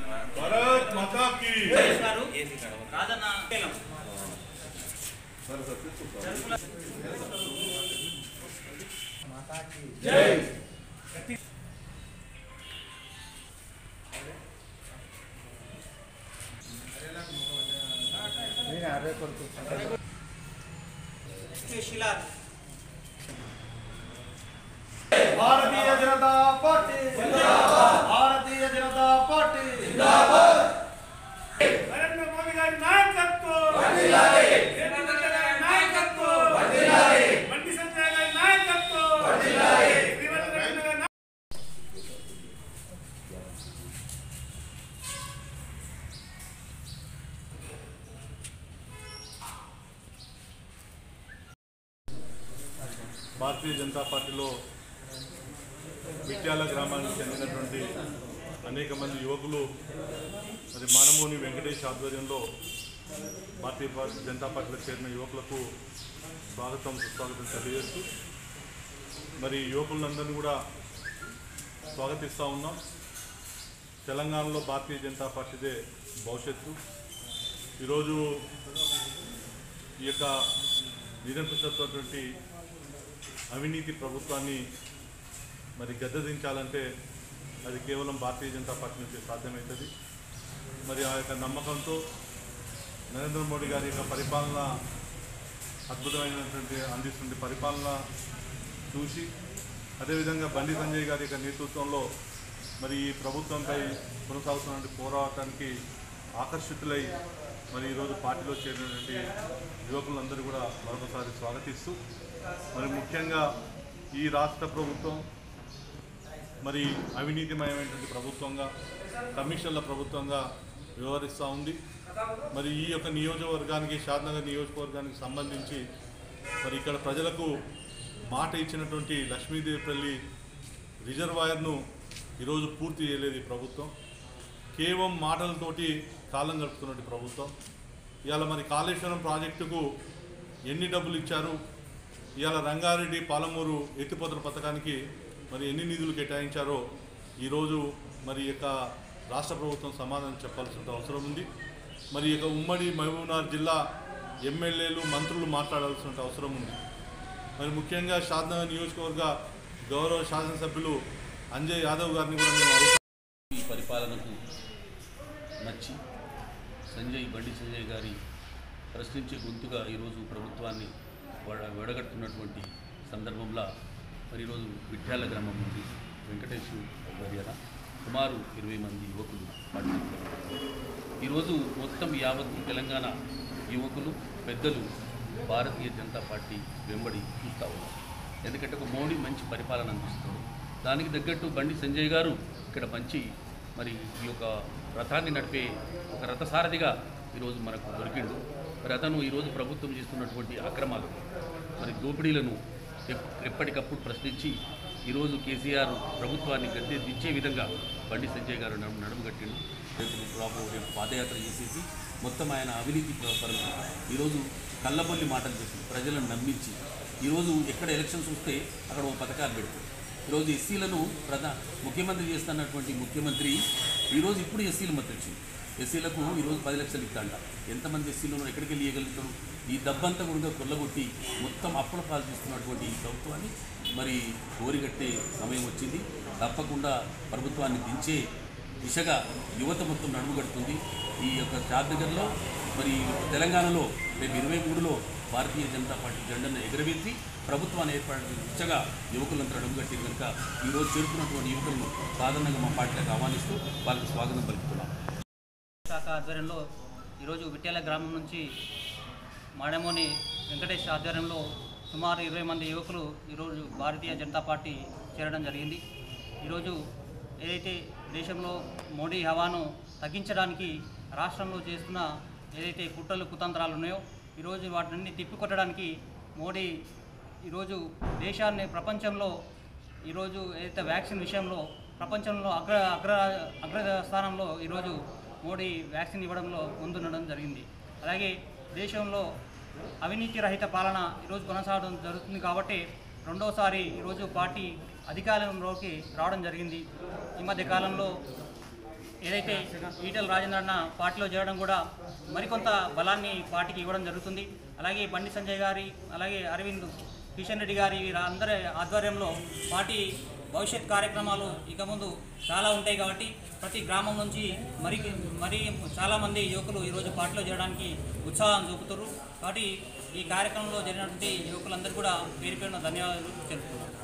భారత్ మాతా కీ గారు రాజన్న కేలం శిలార్ భారతీయ జనతా పార్టీ భారతీయ జనతా పార్టీ నరేంద్ర మోదీ గారి నాయకత్వం రేవంత్ రెడ్డి గారి నాయకత్వం బండి సంజయ్ గారి నాయకత్వం రేవంత్ రెడ్డి గారి నాయకత్వం భారతీయ జనతా పార్టీలో విట్యాల గ్రామానికి చెందినటువంటి అనేక మంది యువకులు మరి మానమూని వెంకటేష్ ఆధ్వర్యంలో భారతీయ పా- జనతా పార్టీలో చేరిన యువకులకు స్వాగతం సుస్వాగతం తెలియజేస్తూ మరి యువకులందరినీ కూడా స్వాగతిస్తూ ఉన్నాం తెలంగాణలో భారతీయ జనతా పార్టీదే భవిష్యత్తు ఈరోజు ఈ యొక్క నిరంకుశత్వటువంటి అవినీతి ప్రభుత్వాన్ని మరి గద్దెదించాలంటే అది కేవలం భారతీయ జనతా పార్టీ నుంచి సాధ్యమవుతుంది మరి ఆ యొక్క నమ్మకంతో నరేంద్ర మోడీ గారి యొక్క పరిపాలన అద్భుతమైనటువంటి అందిస్తుంది పరిపాలన చూసి అదేవిధంగా బండి సంజయ్ గారి యొక్క నేతృత్వంలో మరి ఈ ప్రభుత్వంపై కొనసాగుతున్నటువంటి పోరాటానికి ఆకర్షితులై మరి ఈరోజు పార్టీలో చేరినటువంటి యువకులందరూ కూడా మరొకసారి స్వాగతిస్తూ మరి ముఖ్యంగా ఈ రాష్ట్ర ప్రభుత్వం మరి అవినీతిమయమైనటువంటి ప్రభుత్వంగా కమిషన్ల ప్రభుత్వంగా వ్యవహరిస్తూ ఉంది మరి ఈ యొక్క నియోజకవర్గానికి షాద్నగర్ నియోజకవర్గానికి సంబంధించి మరి ఇక్కడ ప్రజలకు మాట ఇచ్చినటువంటి లక్ష్మీదేవిపల్లి రిజర్వాయర్ను ఈరోజు పూర్తి చేయలేదు ఈ ప్రభుత్వం కేవలం మాటలతోటి కాలం గడుపుతున్నటువంటి ప్రభుత్వం ఇవాళ మరి కాళేశ్వరం ప్రాజెక్టుకు ఎన్ని డబ్బులు ఇచ్చారు ఇవాళ రంగారెడ్డి పాలమూరు ఎత్తిపోతల పథకానికి మరి ఎన్ని నిధులు కేటాయించారో ఈరోజు మరి ఈ యొక్క రాష్ట్ర ప్రభుత్వం సమాధానం చెప్పాల్సిన అవసరం ఉంది మరి ఈ యొక్క ఉమ్మడి మహబూబ్నగర్ జిల్లా ఎమ్మెల్యేలు మంత్రులు మాట్లాడాల్సిన అవసరం ఉంది మరి ముఖ్యంగా షాద్నగర్ నియోజకవర్గ గౌరవ శాసనసభ్యులు అంజయ్ యాదవ్ గారిని కూడా మేము అడుగుతాం ఈ పరిపాలనకు నచ్చి సంజయ్ బండి సంజయ్ గారి ప్రశ్నించే గొంతుగా ఈరోజు ప్రభుత్వాన్ని వడ- వెడగట్టున్నటువంటి సందర్భంలో మరి ఈరోజు విఠ్యాల గ్రామం నుండి వెంకటేష్ ఆధ్వర్యాన సుమారు ఇరవై మంది యువకులు పార్టిసిపేట్ ఈరోజు మొత్తం యావత్ తెలంగాణ యువకులు పెద్దలు భారతీయ జనతా పార్టీ వెంబడి చూస్తూ ఉన్నారు ఎందుకంటే ఒక మోడీ మంచి పరిపాలన అందిస్తుంది దానికి తగ్గట్టు బండి సంజయ్ గారు ఇక్కడ మంచి మరి ఈ యొక్క రథాన్ని నడిపే ఒక రథసారథిగా ఈరోజు మనకు దొరికిండు మరి అతను ఈరోజు ప్రభుత్వం చేస్తున్నటువంటి అక్రమాలు మరి దోపిడీలను ఎప్- ఎప్పటికప్పుడు ప్రశ్నించి ఈరోజు కేసీఆర్ ప్రభుత్వాన్ని గద్దె దించే విధంగా బండి సంజయ్ గారు నడుము నడుము కట్టిండు రేపు రాబో రేపు పాదయాత్ర చేసేసి మొత్తం ఆయన అవినీతి ప- పరులు ఈరోజు కళ్ళబొల్లి మాటలు చెప్పి ప్రజలను నమ్మించి ఈరోజు ఎక్కడ ఎలక్షన్స్ వస్తే అక్కడ ఓ పథకాలు పెడతారు ఈరోజు ఎస్సీలను ప్రధా ముఖ్యమంత్రి చేస్తున్నటువంటి ముఖ్యమంత్రి ఈరోజు ఇప్పుడు ఎస్సీలు మద్దతు ఎస్సీలకు ఈరోజు పది లక్షలు ఇస్తాంట ఎంతమంది ఎస్సీలు ఉన్నారు ఎక్కడికి వెళ్ళి ఇవ్వగలుగుతారు ఈ డబ్బంతా కూడా కొల్లగొట్టి మొత్తం అప్పుల పాలు చేస్తున్నటువంటి ఈ ప్రభుత్వాన్ని మరి కోరిగట్టే సమయం వచ్చింది తప్పకుండా ప్రభుత్వాన్ని దించే దిశగా యువత మొత్తం నడుముగడుతుంది ఈ యొక్క చార్నగర్లో మరి తెలంగాణలో రేపు ఇరవై మూడులో భారతీయ జనతా పార్టీ జెండాను ఎగరవేసి ప్రభుత్వాన్ని ఏర్పాటు దిశగా యువకులంతా అడుగుగట్టి కనుక ఈరోజు చేరుకున్నటువంటి యువకులను సాధారణంగా మా పార్టీలకు ఆహ్వానిస్తూ వాళ్ళకి స్వాగతం పలుకుతున్నాం శాఖ ఆధ్వర్యంలో ఈరోజు విట్యాల గ్రామం నుంచి మాడమోని వెంకటేష్ ఆధ్వర్యంలో సుమారు ఇరవై మంది యువకులు ఈరోజు భారతీయ జనతా పార్టీ చేరడం జరిగింది ఈరోజు ఏదైతే దేశంలో మోడీ హవాను తగ్గించడానికి రాష్ట్రంలో చేస్తున్న ఏదైతే కుట్రలు కుతంత్రాలు ఉన్నాయో ఈరోజు వాటిని తిప్పికొట్టడానికి మోడీ ఈరోజు దేశాన్ని ప్రపంచంలో ఈరోజు ఏదైతే వ్యాక్సిన్ విషయంలో ప్రపంచంలో అగ్ర అగ్ర అగ్ర స్థానంలో ఈరోజు మోడీ వ్యాక్సిన్ ఇవ్వడంలో ముందుండడం జరిగింది అలాగే దేశంలో అవినీతి రహిత పాలన ఈరోజు కొనసాగడం జరుగుతుంది కాబట్టి రెండోసారి ఈరోజు పార్టీ అధికారంలోకి రావడం జరిగింది ఈ మధ్య కాలంలో ఏదైతే ఈటల రాజేంద్ర అన్న పార్టీలో చేరడం కూడా మరికొంత బలాన్ని పార్టీకి ఇవ్వడం జరుగుతుంది అలాగే బండి సంజయ్ గారి అలాగే అరవింద్ కిషన్ రెడ్డి గారి వీరందరి ఆధ్వర్యంలో పార్టీ భవిష్యత్ కార్యక్రమాలు ఇక ముందు చాలా ఉంటాయి కాబట్టి ప్రతి గ్రామం నుంచి మరి మరి చాలామంది యువకులు ఈరోజు పార్టీలో చేరడానికి ఉత్సాహం చూపుతారు కాబట్టి ఈ కార్యక్రమంలో జరిగినటువంటి యువకులందరూ కూడా పేరు పేరున ధన్యవాదాలు తెలుపుతున్నారు